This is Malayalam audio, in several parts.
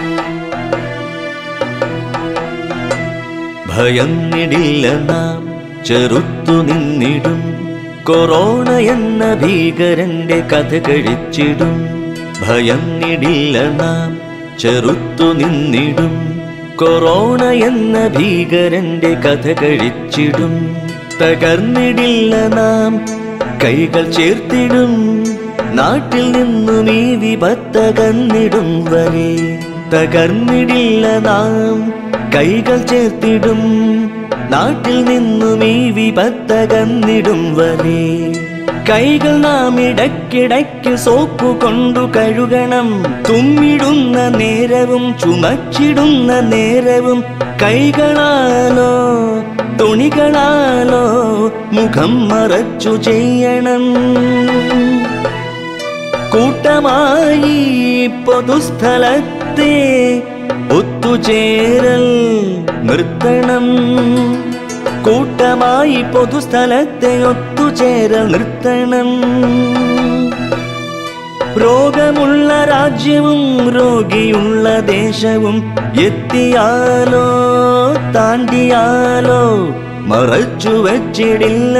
ഭയന്നിടില്ല നാം ചെറുത്തു നിന്നിടും കൊറോണ എന്ന ഭീകരന്റെ കഥ കഴിച്ചിടും ഭയന്നിടില്ല നാം ചെറുത്തു നിന്നിടും കൊറോണ എന്ന ഭീകരന്റെ കഥ കഴിച്ചിടും തകർന്നിടില്ല നാം കൈകൾ ചേർത്തിടും നാട്ടിൽ നിന്നും ഈ വിപത്തകന്നിടും വരെ തകർന്നിടില്ല നാം കൈകൾ ചേർത്തിടും നാട്ടിൽ നിന്നും ഈ വിപത്തകന്നിടും വരെ കൈകൾ നാം ഇടയ്ക്കിടയ്ക്ക് സോപ്പ് കൊണ്ടു കഴുകണം തുമ്മിടുന്ന നേരവും ചുമച്ചിടുന്ന നേരവും കൈകളാലോ തുണികളാലോ മുഖം മറച്ചു ചെയ്യണം കൂട്ടമായി പൊതുസ്ഥലത്തെ ഒത്തുചേരൽ നിർത്തണം കൂട്ടമായി പൊതുസ്ഥലത്തെ ഒത്തുചേരൽ നിർത്തണം രോഗമുള്ള രാജ്യവും രോഗിയുള്ള ദേശവും എത്തിയാലോ താണ്ടിയാലോ മറച്ചു വച്ചിടില്ല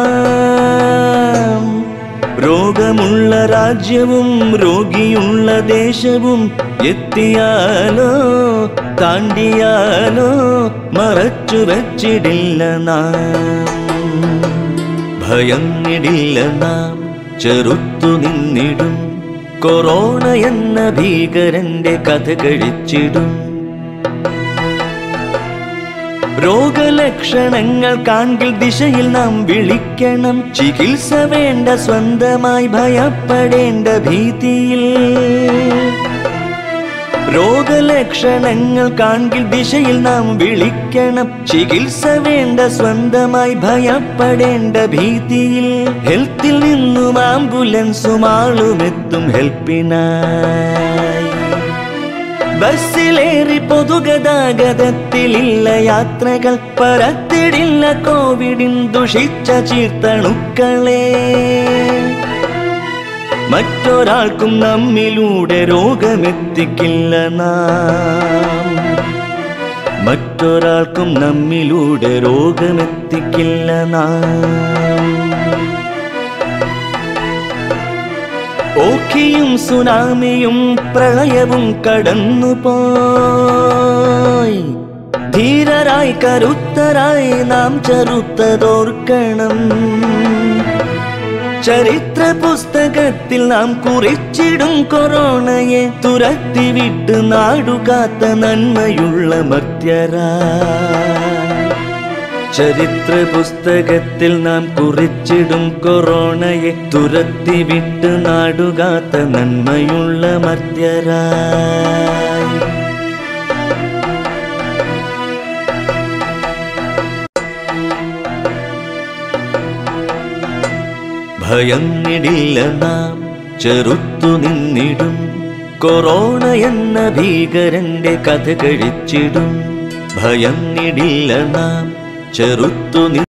നാം രോഗമുള്ള രാജ്യവും രോഗിയുള്ള ദേശവും എത്തിയാലോ താണ്ടിയാലോ മറച്ചു വച്ചിടില്ല നാം ഭയന്നിടില്ല നാം ചെറുത്തു നിന്നിടും കൊറോണ എന്ന ഭീകരന്റെ കഥ കഴിച്ചിടും രോഗലക്ഷണങ്ങൾ കാൺകിൽ ദിശയിൽ നാം വിളിക്കണം ചികിത്സ വേണ്ട സ്വന്തമായി ഭയപ്പെടേണ്ട ഭീതിയിൽ രോഗലക്ഷണങ്ങൾ കാൺകിൽ ദിശയിൽ നാം വിളിക്കണം ചികിത്സ വേണ്ട സ്വന്തമായി ഭയപ്പെടേണ്ട ഭീതിയിൽ ഹെൽത്തിൽ നിന്നും ആംബുലൻസും ആളുമെത്തും ഹെൽപ്പിനായി ബസ്സിലേറി പൊതുഗതാഗതത്തിലില്ല യാത്രകൾ പരത്തിടില്ല കോവിഡിൻ ദുഷിച്ച ചീർത്തണുക്കളെ മറ്റൊരാൾക്കും നമ്മിലൂടെ രോഗമെത്തിക്കില്ല നാം മറ്റൊരാൾക്കും നമ്മിലൂടെ രോഗമെത്തിക്കില്ല നാം ഓഖിയും സുനാമിയും പ്രളയവും കടന്നുപോയി ധീരരായി കരുത്തരായി നാം ചെറുത്തതോർക്കണം ചരിത്ര പുസ്തകത്തിൽ നാം കുറിച്ചിടും കൊറോണയെ തുരത്തി വിട്ട് നാടുകാത്ത നന്മയുള്ള മർത്യരാ ചരിത്ര പുസ്തകത്തിൽ നാം കുറിച്ചിടും കൊറോണയെ തുരത്തി വിട്ട് നാടുകാത്ത നന്മയുള്ള മർത്യരായി ഭയന്നിടില്ല നാം ചെറുത്തു നിന്നിടും കൊറോണ എന്ന ഭീകരന്റെ കഥ കഴിച്ചിടും ഭയന്നിടില്ല നാം ചെറുത്തു നി